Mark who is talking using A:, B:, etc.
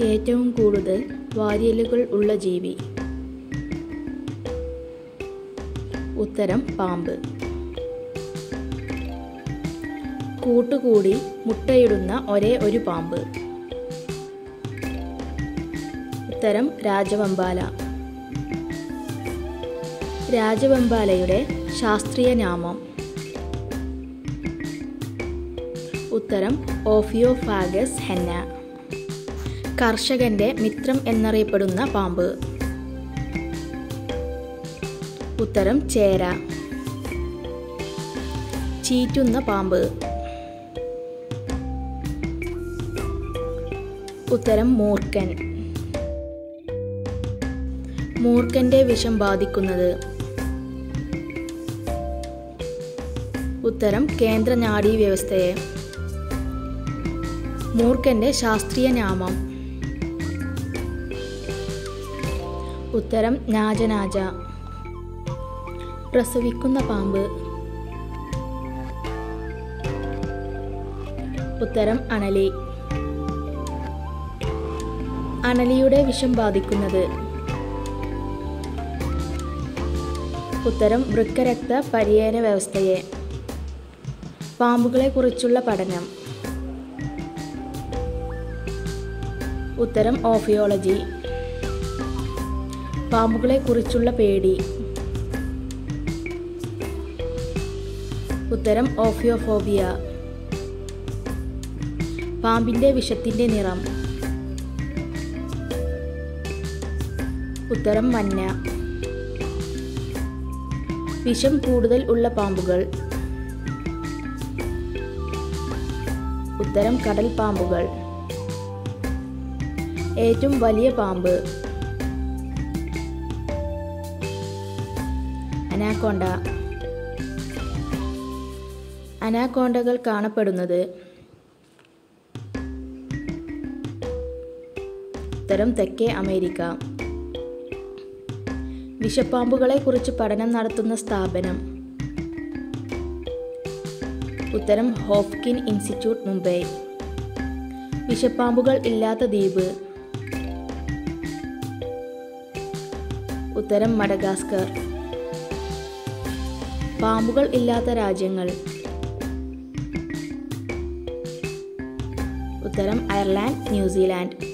A: ഏറ്റവും കൂടുതൽ വാരിയലുകൾ ഉള്ള ജീവി ഉത്തരം പാമ്പ് കൂട്ടുകൂടി മുട്ടയിടുന്ന ഒരേ ഒരു പാമ്പ് ഉത്തരം രാജവെമ്പാല രാജവെമ്പാലയുടെ ശാസ്ത്രീയ നാമം ഉത്തരം ഓഫിയോഫാഗസ് ഹെന്ന കർഷകന്റെ മിത്രം എന്നറിയപ്പെടുന്ന പാമ്പ് ഉത്തരം ചേര ചീറ്റുന്ന പാമ്പ് ഉത്തരം മൂർക്കൻ മൂർക്കന്റെ വിഷം ബാധിക്കുന്നത് ഉത്തരം കേന്ദ്ര നാഡീ വ്യവസ്ഥയെ മൂർക്കന്റെ ശാസ്ത്രീയ നാമം ഉത്തരം നാജനാജ പ്രസവിക്കുന്ന പാമ്പ് ഉത്തരം അണലി അണലിയുടെ വിഷം ബാധിക്കുന്നത് ഉത്തരം വൃക്കരക്ത പരിയേന വ്യവസ്ഥയെ പാമ്പുകളെക്കുറിച്ചുള്ള പഠനം ഉത്തരം ഓഫിയോളജി പാമ്പുകളെക്കുറിച്ചുള്ള പേടി ഉത്തരം ഓഫിയോഫോബിയ പാമ്പിന്റെ വിഷത്തിന്റെ നിറം ഉത്തരം മഞ്ഞ വിഷം കൂടുതൽ ഉള്ള പാമ്പുകൾ ഉത്തരം കടൽ പാമ്പുകൾ ഏറ്റവും വലിയ പാമ്പ് അനാക്കോണ്ട അനാക്കോണ്ടകൾ കാണപ്പെടുന്നത് ഉത്തരം തെക്കേ അമേരിക്ക വിഷപ്പാമ്പുകളെ കുറിച്ച് പഠനം നടത്തുന്ന സ്ഥാപനം ഉത്തരം ഹോഫ്കിൻ ഇൻസ്റ്റിറ്റ്യൂട്ട് മുംബൈ വിഷപ്പാമ്പുകൾ ഇല്ലാത്ത ദ്വീപ് ഉത്തരം മഡഗാസ്കർ പാമ്പുകൾ ഇല്ലാത്ത രാജ്യങ്ങൾ ഉത്തരം അയർലാൻഡ് ന്യൂസിലാൻഡ്